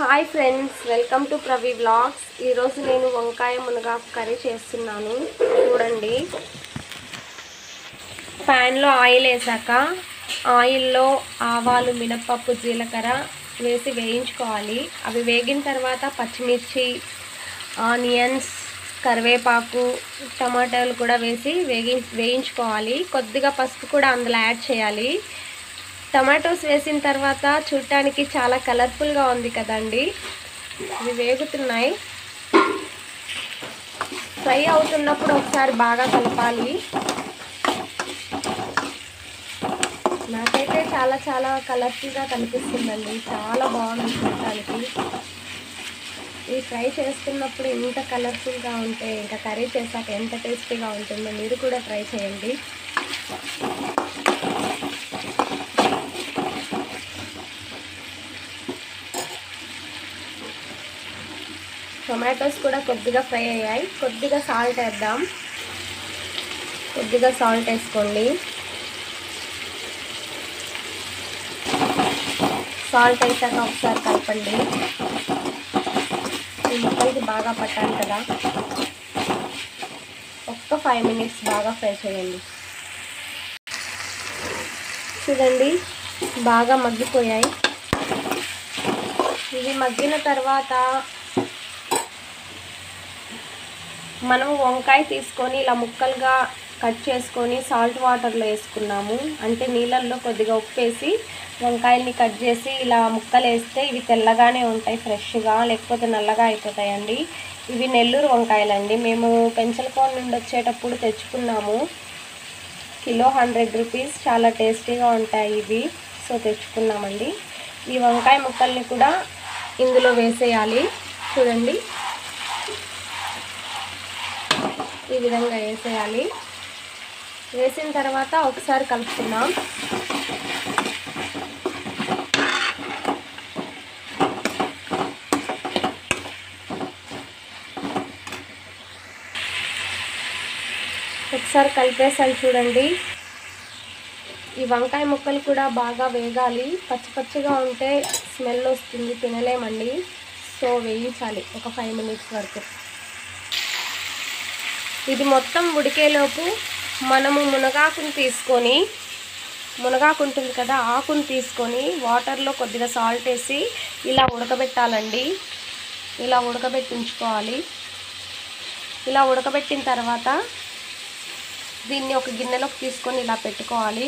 hi friends welcome to Pravi vlogs ఈరోజు నేను వంకాయ మునగాకు కర్రీ చేస్తున్నాను చూడండి ప్యాన్లో ఆయిల్ వేసాక ఆయిల్లో ఆవాలు మినపప్పు జీలకర్ర వేసి వేయించుకోవాలి అవి వేగిన తర్వాత పచ్చిమిర్చి ఆనియన్స్ కరివేపాకు టమాటాలు కూడా వేసి వేగి వేయించుకోవాలి కొద్దిగా పసుపు కూడా అందులో యాడ్ చేయాలి టమాటోస్ వేసిన తర్వాత చూడటానికి చాలా కలర్ఫుల్గా ఉంది కదండి ఇవి వేగుతున్నాయి ఫ్రై అవుతున్నప్పుడు ఒకసారి బాగా కలపాలి నాకైతే చాలా చాలా కలర్ఫుల్గా కనిపిస్తుందండి చాలా బాగుంది చూడటానికి ఈ ఫ్రై చేస్తున్నప్పుడు ఇంత కలర్ఫుల్గా ఉంటే ఇంకా కర్రీ చేశాక ఎంత టేస్టీగా ఉంటుందో మీరు కూడా ట్రై చేయండి టొమాటోస్ కూడా కొద్దిగా ఫ్రై అయ్యాయి కొద్దిగా సాల్ట్ వేద్దాం కొద్దిగా సాల్ట్ వేసుకోండి సాల్ట్ వేసాక ఒకసారి కలపండి ఈ ముక్కలకి బాగా పట్టాలి కదా ఒక్క ఫైవ్ మినిట్స్ బాగా ఫ్రై చేయండి చూడండి బాగా మగ్గిపోయాయి ఇవి మగ్గిన తర్వాత మనము వంకాయ తీసుకొని ఇలా ముక్కలుగా కట్ చేసుకొని సాల్ట్ వాటర్లో వేసుకున్నాము అంటే నీళ్ళల్లో కొద్దిగా ఉప్పు వేసి వంకాయల్ని కట్ చేసి ఇలా ముక్కలు వేస్తే ఇవి తెల్లగానే ఉంటాయి ఫ్రెష్గా లేకపోతే నల్లగా అయిపోతాయండి ఇవి నెల్లూరు వంకాయలండి మేము పెంచలకోన నుండి వచ్చేటప్పుడు తెచ్చుకున్నాము కిలో హండ్రెడ్ రూపీస్ చాలా టేస్టీగా ఉంటాయి ఇవి సో తెచ్చుకున్నామండి ఈ వంకాయ ముక్కల్ని కూడా ఇందులో వేసేయాలి చూడండి ఈ విధంగా వేసేయాలి వేసిన తర్వాత ఒకసారి కలుపుకుందాం ఒకసారి కలిపేసాను చూడండి ఈ వంకాయ ముక్కలు కూడా బాగా వేగాలి పచ్చి పచ్చిగా ఉంటే స్మెల్ వస్తుంది తినలేమండి సో వేయించాలి ఒక ఫైవ్ మినిట్స్ వరకు ఇది మొత్తం ఉడికేలోపు మనము మునగాకుని తీసుకొని మునగాకు ఉంటుంది కదా ఆకుని తీసుకొని వాటర్లో కొద్దిగా సాల్ట్ వేసి ఇలా ఉడకబెట్టాలండి ఇలా ఉడకబెట్టి ఉంచుకోవాలి ఇలా ఉడకబెట్టిన తర్వాత దీన్ని ఒక గిన్నెలోకి తీసుకొని ఇలా పెట్టుకోవాలి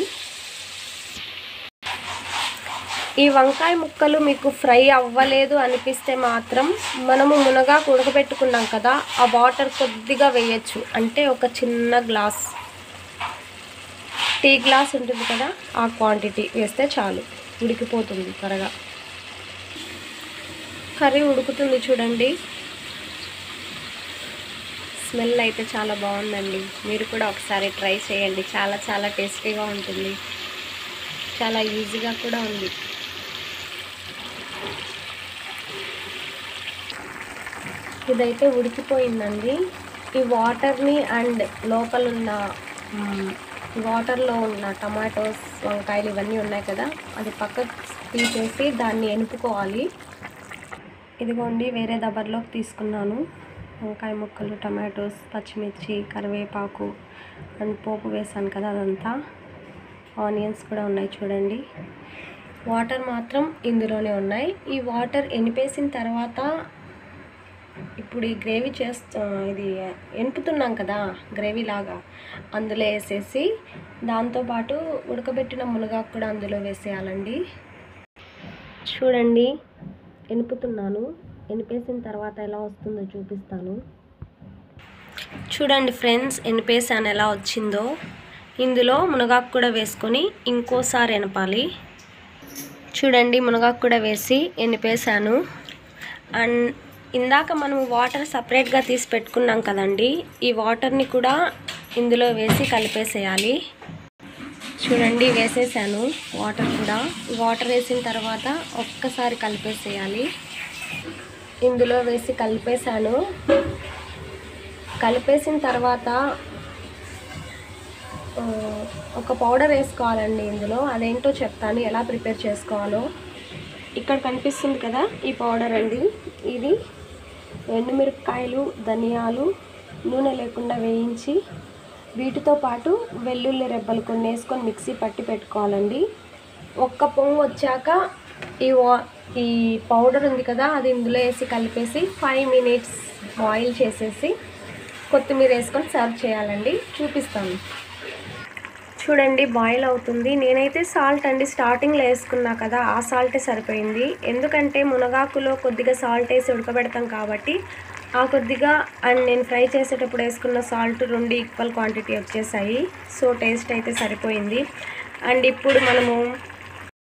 ఈ వంకాయ ముక్కలు మీకు ఫ్రై అవ్వలేదు అనిపిస్తే మాత్రం మనము మునగాకు ఉడకబెట్టుకున్నాం కదా ఆ వాటర్ కొద్దిగా వేయచ్చు అంటే ఒక చిన్న గ్లాస్ టీ గ్లాస్ ఉంటుంది కదా ఆ క్వాంటిటీ వేస్తే చాలు ఉడికిపోతుంది త్వరగా కర్రీ ఉడుకుతుంది చూడండి స్మెల్ అయితే చాలా బాగుందండి మీరు కూడా ఒకసారి ట్రై చేయండి చాలా చాలా టేస్టీగా ఉంటుంది చాలా ఈజీగా కూడా ఉంది ఇదైతే ఉడికిపోయిందండి ఈ వాటర్ని అండ్ లోపల ఉన్న మ్, వాటర్లో ఉన్న టమాటోస్ వంకాయలు ఇవన్నీ ఉన్నాయి కదా అది పక్కకు తీసేసి దాన్ని ఎనుపుకోవాలి ఇదిగోండి వేరే దబర్లోకి తీసుకున్నాను వంకాయ ముక్కలు టమాటోస్ పచ్చిమిర్చి కరివేపాకు అండ్ పోపు వేసాను కదా అదంతా ఆనియన్స్ కూడా ఉన్నాయి చూడండి వాటర్ మాత్రం ఇందులోనే ఉన్నాయి ఈ వాటర్ ఎనిపేసిన తర్వాత ఇప్పుడు ఈ గ్రేవీ చేస్తా ఇది ఎనుపుతున్నాం కదా గ్రేవీ లాగా అందులో వేసేసి దాంతోపాటు ఉడకబెట్టిన మునగాకు కూడా అందులో వేసేయాలండి చూడండి ఎనుపుతున్నాను ఎనిపేసిన తర్వాత ఎలా వస్తుందో చూపిస్తాను చూడండి ఫ్రెండ్స్ ఎనిపేసాను ఎలా వచ్చిందో ఇందులో మునగాకు కూడా వేసుకొని ఇంకోసారి ఎనపాలి చూడండి మునగాకు కూడా వేసి ఎనిపేసాను అండ్ ఇందాక మనం వాటర్ సపరేట్గా తీసి పెట్టుకున్నాం కదండి ఈ వాటర్ని కూడా ఇందులో వేసి కలిపేసేయాలి చూడండి వేసేసాను వాటర్ కూడా వాటర్ వేసిన తర్వాత ఒక్కసారి కలిపేసేయాలి ఇందులో వేసి కలిపేసాను కలిపేసిన తర్వాత ఆ, ఒక పౌడర్ వేసుకోవాలండి ఇందులో అదేంటో చెప్తాను ఎలా ప్రిపేర్ చేసుకోవాలో ఇక్కడ కనిపిస్తుంది కదా ఈ పౌడర్ అండి ఇది ఎండుమిరపకాయలు ధనియాలు నూనె లేకుండా వేయించి వీటితో పాటు వెల్లుల్లి రెబ్బలు కొన్ని వేసుకొని మిక్సీ పట్టి పెట్టుకోవాలండి ఒక్క పొంగు వచ్చాక ఈ వా ఈ పౌడర్ ఉంది కదా అది ఇందులో వేసి కలిపేసి ఫైవ్ మినిట్స్ బాయిల్ చేసేసి కొత్తిమీర వేసుకొని సర్వ్ చేయాలండి చూపిస్తాను చూడండి బాయిల్ అవుతుంది నేనైతే సాల్ట్ అండి స్టార్టింగ్లో వేసుకున్నా కదా ఆ సాల్టే సరిపోయింది ఎందుకంటే మునగాకులో కొద్దిగా సాల్ట్ వేసి ఉడకబెడతాం కాబట్టి ఆ కొద్దిగా అండ్ నేను ఫ్రై చేసేటప్పుడు వేసుకున్న సాల్ట్ రెండు ఈక్వల్ క్వాంటిటీ వచ్చేసాయి సో టేస్ట్ అయితే సరిపోయింది అండ్ ఇప్పుడు మనము